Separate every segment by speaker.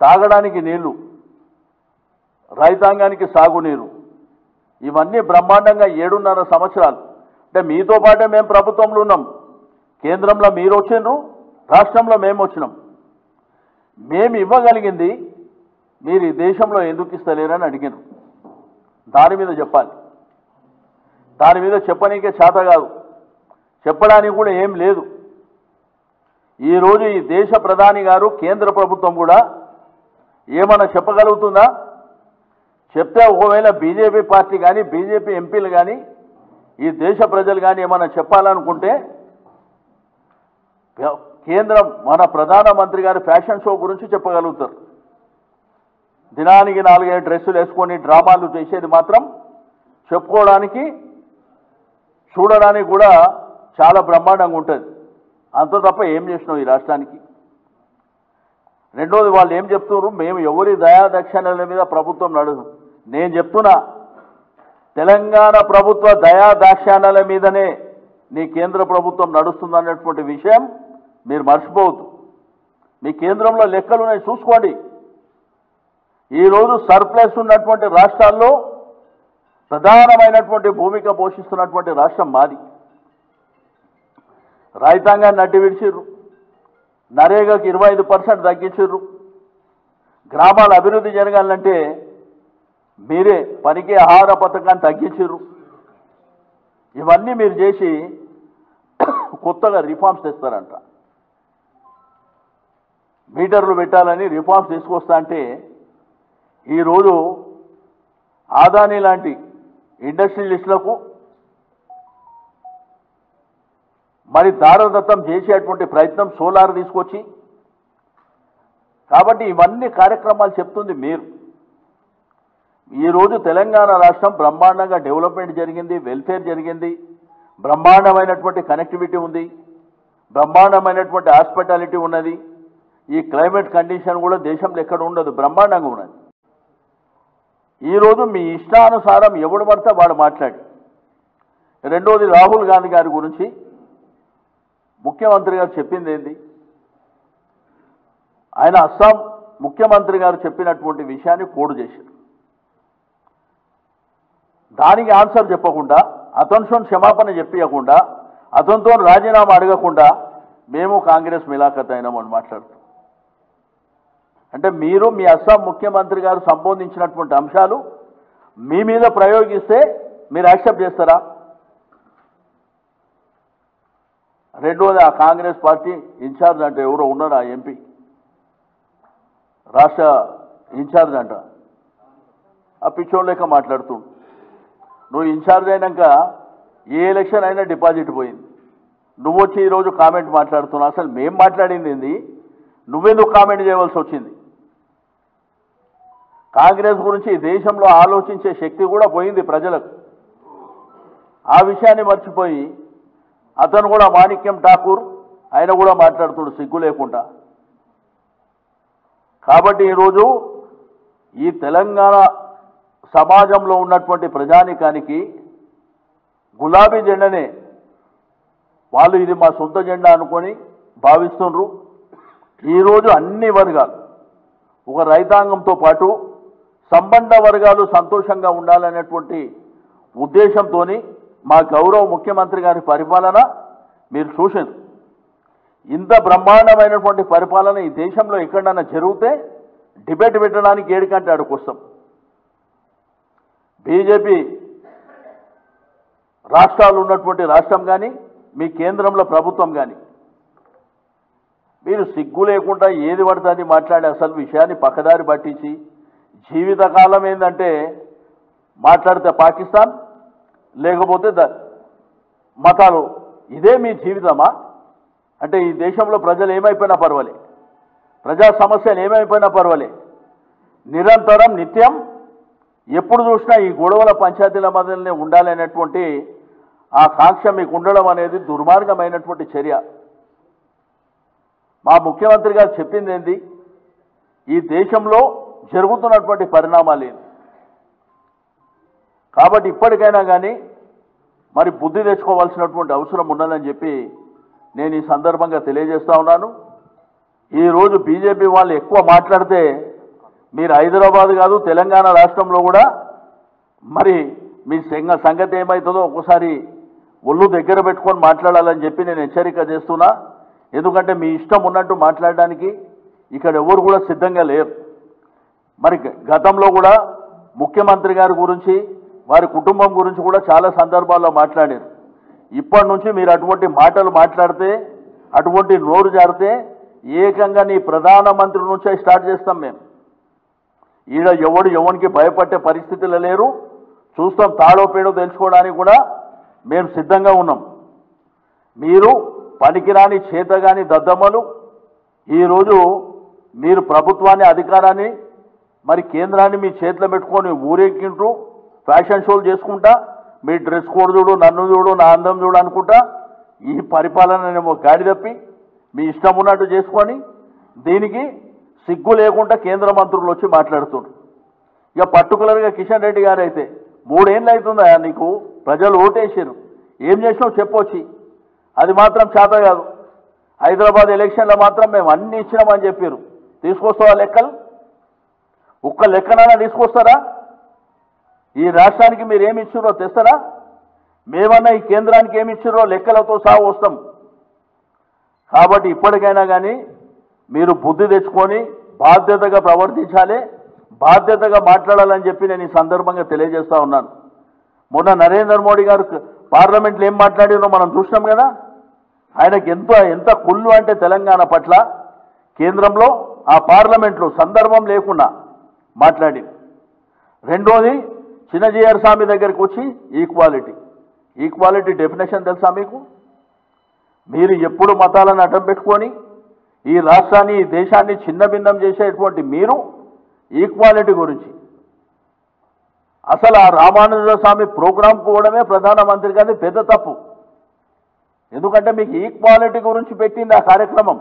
Speaker 1: తాగడానికి నీళ్లు రైతాంగానికి సాగునీరు ఇవన్నీ బ్రహ్మాండంగా ఏడున్నర సంవత్సరాలు అంటే మీతో పాటే మేము ప్రభుత్వంలో ఉన్నాం కేంద్రంలో మీరు వచ్చిండ్రు రాష్ట్రంలో మేము వచ్చినాం మేము ఇవ్వగలిగింది మీరు ఈ దేశంలో ఎందుకు ఇస్తలేరని అడిగినారు దాని మీద చెప్పాలి దాని మీద చెప్పనీకే చేత కాదు చెప్పడానికి కూడా ఏం లేదు ఈరోజు ఈ దేశ ప్రధాని గారు కేంద్ర ప్రభుత్వం కూడా ఏమన్నా చెప్పగలుగుతుందా చెప్తే ఒకవేళ బీజేపీ పార్టీ కానీ బీజేపీ ఎంపీలు కానీ ఈ దేశ ప్రజలు కానీ ఏమన్నా చెప్పాలనుకుంటే కేంద్రం మన ప్రధానమంత్రి గారి ఫ్యాషన్ షో గురించి చెప్పగలుగుతారు దినానికి నాలుగైదు డ్రెస్సులు వేసుకొని డ్రామాలు చేసేది మాత్రం చెప్పుకోవడానికి చూడడానికి కూడా చాలా బ్రహ్మాండంగా ఉంటుంది అంత తప్ప ఏం చేసినాం ఈ రాష్ట్రానికి రెండోది వాళ్ళు ఏం చెప్తున్నారు మేము ఎవరి దయాదక్షిణల మీద ప్రభుత్వం నడదు నేను చెప్తున్నా తెలంగాణ ప్రభుత్వ దయాదాక్షాణాల మీదనే నీ కేంద్ర ప్రభుత్వం నడుస్తుందన్నటువంటి విషయం మీరు మర్చిపోవద్దు మీ కేంద్రంలో లెక్కలు ఉన్నాయి చూసుకోండి ఈరోజు సర్ప్లస్ ఉన్నటువంటి రాష్ట్రాల్లో ప్రధానమైనటువంటి భూమిక పోషిస్తున్నటువంటి రాష్ట్రం మాది రైతాంగాన్ని నడ్డి విడిచిర్రు నరేగాకి ఇరవై ఐదు పర్సెంట్ తగ్గించిర్రు గ్రామాల అభివృద్ధి జరగాలంటే మీరే పనికి ఆహార పథకాన్ని తగ్గించిర్రు ఇవన్నీ మీరు చేసి కొత్తగా రిఫార్మ్స్ తెస్తారంట మీటర్లు పెట్టాలని రిఫార్మ్స్ తీసుకొస్తా అంటే ఈరోజు ఆదాని లాంటి ఇండస్ట్రియలిస్టులకు మరి దారదత్తం చేసేటువంటి ప్రయత్నం సోలార్ తీసుకొచ్చి కాబట్టి ఇవన్నీ కార్యక్రమాలు చెప్తుంది మీరు ఈరోజు తెలంగాణ రాష్ట్రం బ్రహ్మాండంగా డెవలప్మెంట్ జరిగింది వెల్ఫేర్ జరిగింది బ్రహ్మాండమైనటువంటి కనెక్టివిటీ ఉంది బ్రహ్మాండమైనటువంటి హాస్పిటాలిటీ ఉన్నది ఈ క్లైమేట్ కండిషన్ కూడా దేశంలో ఎక్కడ ఉండదు బ్రహ్మాండంగా ఉన్నది ఈరోజు మీ ఇష్టానుసారం ఎవడు పడితే వాడు మాట్లాడి రెండోది రాహుల్ గాంధీ గారి గురించి ముఖ్యమంత్రి గారు చెప్పింది ఏంది ఆయన అస్సాం ముఖ్యమంత్రి గారు చెప్పినటువంటి విషయాన్ని కోడ్ చేశారు దానికి ఆన్సర్ చెప్పకుండా అతనితో క్షమాపణ చెప్పియకుండా అతనితో రాజీనామా అడగకుండా మేము కాంగ్రెస్ మిలాఖత్ అయినామని మాట్లాడుతాం అంటే మీరు మీ అస్సాం ముఖ్యమంత్రి గారు సంబోధించినటువంటి అంశాలు మీ మీద ప్రయోగిస్తే మీరు యాక్సెప్ట్ చేస్తారా రెండోది ఆ కాంగ్రెస్ పార్టీ ఇన్ఛార్జ్ అంటే ఎవరో ఉన్నారు ఆ ఎంపీ రాష్ట్ర ఇన్ఛార్జ్ అంట ఆ పిచ్చోడు లెక్క మాట్లాడుతుండు నువ్వు ఇన్ఛార్జ్ అయినాక ఏ ఎలక్షన్ అయినా డిపాజిట్ పోయింది నువ్వు వచ్చి ఈరోజు కామెంట్ మాట్లాడుతున్నావు అసలు మేం మాట్లాడింది ఏంది నువ్వెందుకు కామెంట్ చేయవలసి వచ్చింది కాంగ్రెస్ గురించి ఈ దేశంలో ఆలోచించే శక్తి కూడా పోయింది ప్రజలకు ఆ విషయాన్ని మర్చిపోయి అతను కూడా మాణిక్యం ఠాకూర్ ఆయన కూడా మాట్లాడుతుడు సిగ్గు లేకుండా కాబట్టి ఈరోజు ఈ తెలంగాణ సమాజంలో ఉన్నటువంటి ప్రజానికానికి గులాబీ జెండనే వాళ్ళు ఇది మా సొంత జెండా అనుకొని భావిస్తుండ్రు ఈరోజు అన్ని వర్గాలు ఒక రైతాంగంతో పాటు సంబంధ వర్గాలు సంతోషంగా ఉండాలనేటువంటి ఉద్దేశంతో మా గౌరవ ముఖ్యమంత్రి గారి పరిపాలన మీరు చూసారు ఇంత బ్రహ్మాండమైనటువంటి పరిపాలన ఈ దేశంలో ఎక్కడైనా జరిగితే డిబేట్ పెట్టడానికి ఏడికంటే అడుకొస్తాం బీజేపీ రాష్ట్రాలు ఉన్నటువంటి రాష్ట్రం కానీ మీ కేంద్రంలో ప్రభుత్వం కానీ మీరు సిగ్గు లేకుండా ఏది పడితే అది మాట్లాడే అసలు విషయాన్ని పక్కదారి పట్టించి జీవితకాలం ఏంటంటే మాట్లాడితే పాకిస్తాన్ లేకపోతే ద- మతాలు ఇదే మీ జీవితమా అంటే ఈ దేశంలో ప్రజలు ఏమైపోయినా పర్వాలే ప్రజా సమస్యలు ఏమైపోయినా పర్వాలే నిరంతరం నిత్యం ఎప్పుడు చూసినా ఈ గొడవల పంచాయతీల మధ్యలోనే ఉండాలనేటువంటి ఆ కాంక్ష మీకు ఉండడం అనేది దుర్మార్గమైనటువంటి చర్య మా ముఖ్యమంత్రి గారు చెప్పింది ఏంది ఈ దేశంలో జరుగుతున్నటువంటి పరిణామాలు ఏంది కాబట్టి ఇప్పటికైనా కానీ మరి బుద్ధి తెచ్చుకోవాల్సినటువంటి అవసరం ఉన్నదని చెప్పి నేను ఈ సందర్భంగా తెలియజేస్తా ఉన్నాను ఈరోజు బీజేపీ వాళ్ళు ఎక్కువ మాట్లాడితే మీరు హైదరాబాద్ కాదు తెలంగాణ రాష్ట్రంలో కూడా మరి మీ సంగ సంగతి ఏమవుతుందో ఒకసారి ఒళ్ళు దగ్గర పెట్టుకొని మాట్లాడాలని చెప్పి నేను హెచ్చరిక చేస్తున్నా ఎందుకంటే మీ ఇష్టం ఉన్నట్టు మాట్లాడడానికి ఇక్కడ ఎవరు కూడా సిద్ధంగా లేరు మరి గ- గతంలో కూడా ముఖ్యమంత్రి గారి గురించి వారి కుటుంబం గురించి కూడా చాలా సందర్భాల్లో మాట్లాడారు ఇప్పటి నుంచి మీరు అటువంటి మాటలు మాట్లాడితే అటువంటి నోరు జారితే ఏకంగా నీ ప్రధానమంత్రి నుంచే స్టార్ట్ చేస్తాం మేము ఈడ ఎవడు ఎవరికి భయపడే పరిస్థితులు లేరు చూస్తాం తాడో పేడో తెలుసుకోవడానికి కూడా మేము సిద్ధంగా ఉన్నాం మీరు పనికిరాని చేతగాని దద్దమ్మలు ఈరోజు మీరు ప్రభుత్వాన్ని అధికారాన్ని మరి కేంద్రాన్ని మీ చేతిలో పెట్టుకొని ఊరేగింటూ ఫ్యాషన్ షోలు చేసుకుంటా మీ డ్రెస్ కోడ్ చూడు నన్ను చూడు నా అందం చూడు అనుకుంటా ఈ పరిపాలననేమో గాడి తప్పి మీ ఇష్టం ఉన్నట్టు చేసుకొని దీనికి సిగ్గు లేకుండా కేంద్ర మంత్రులు వచ్చి మాట్లాడుతున్నారు ఇక పర్టికులర్గా కిషన్ రెడ్డి గారు అయితే మూడేళ్ళు అవుతుందా నీకు ప్రజలు ఓటేసారు ఏం చేసినావు చెప్పొచ్చి అది మాత్రం చేత కాదు హైదరాబాద్ ఎలక్షన్లో మాత్రం మేము అన్ని ఇచ్చినామని చెప్పారు తీసుకొస్తావా లెక్కలు ఒక్క లెక్కనైనా తీసుకొస్తారా ఈ రాష్ట్రానికి మీరు ఏమి ఇచ్చారో తెస్తారా మేమన్నా ఈ కేంద్రానికి ఏమి ఇచ్చారో లెక్కలతో సహా వస్తాం కాబట్టి ఇప్పటికైనా కానీ మీరు బుద్ధి తెచ్చుకొని బాధ్యతగా ప్రవర్తించాలి బాధ్యతగా మాట్లాడాలని చెప్పి నేను ఈ సందర్భంగా తెలియజేస్తా ఉన్నాను మొన్న నరేంద్ర మోడీ గారు పార్లమెంట్లో ఏం మాట్లాడినో మనం చూసినాం కదా ఆయనకి ఎంత ఎంత కుళ్ళు అంటే తెలంగాణ పట్ల కేంద్రంలో ఆ పార్లమెంట్లో సందర్భం లేకుండా మాట్లాడి రెండోది చిన్నజీఆర్ స్వామి దగ్గరికి వచ్చి ఈక్వాలిటీ ఈక్వాలిటీ డెఫినేషన్ తెలుసా మీకు మీరు ఎప్పుడు మతాలను అడ్డం పెట్టుకొని ఈ రాష్ట్రాన్ని ఈ దేశాన్ని చిన్నభిన్నం చేసేటువంటి మీరు ఈక్వాలిటీ గురించి అసలు ఆ రామానుజ స్వామి ప్రోగ్రాం పోవడమే ప్రధానమంత్రి గారి పెద్ద తప్పు ఎందుకంటే మీకు ఈక్వాలిటీ గురించి పెట్టింది ఆ కార్యక్రమం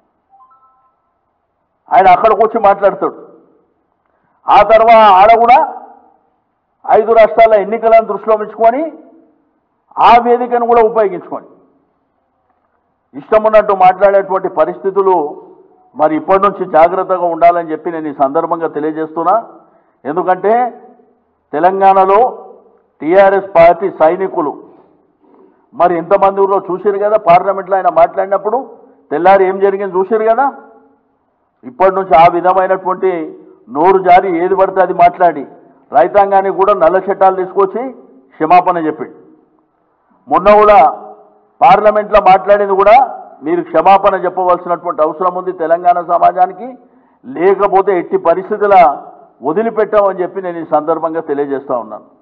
Speaker 1: ఆయన అక్కడికి వచ్చి మాట్లాడతాడు ఆ తర్వాత ఆడ కూడా ఐదు రాష్ట్రాల ఎన్నికలను దృష్టిలో ఉంచుకొని ఆ వేదికను కూడా ఉపయోగించుకోండి ఇష్టం ఉన్నట్టు మాట్లాడేటువంటి పరిస్థితులు మరి ఇప్పటి నుంచి జాగ్రత్తగా ఉండాలని చెప్పి నేను ఈ సందర్భంగా తెలియజేస్తున్నా ఎందుకంటే తెలంగాణలో టీఆర్ఎస్ పార్టీ సైనికులు మరి ఎంతమంది ఊళ్ళో చూసారు కదా పార్లమెంట్లో ఆయన మాట్లాడినప్పుడు తెల్లారి ఏం జరిగింది చూసారు కదా ఇప్పటి నుంచి ఆ విధమైనటువంటి నోరు జారి ఏది పడితే అది మాట్లాడి రైతాంగానికి కూడా నల్ల చట్టాలు తీసుకొచ్చి క్షమాపణ చెప్పిండు మొన్న కూడా పార్లమెంట్లో మాట్లాడింది కూడా మీరు క్షమాపణ చెప్పవలసినటువంటి అవసరం ఉంది తెలంగాణ సమాజానికి లేకపోతే ఎట్టి పరిస్థితుల వదిలిపెట్టామని చెప్పి నేను ఈ సందర్భంగా తెలియజేస్తా ఉన్నాను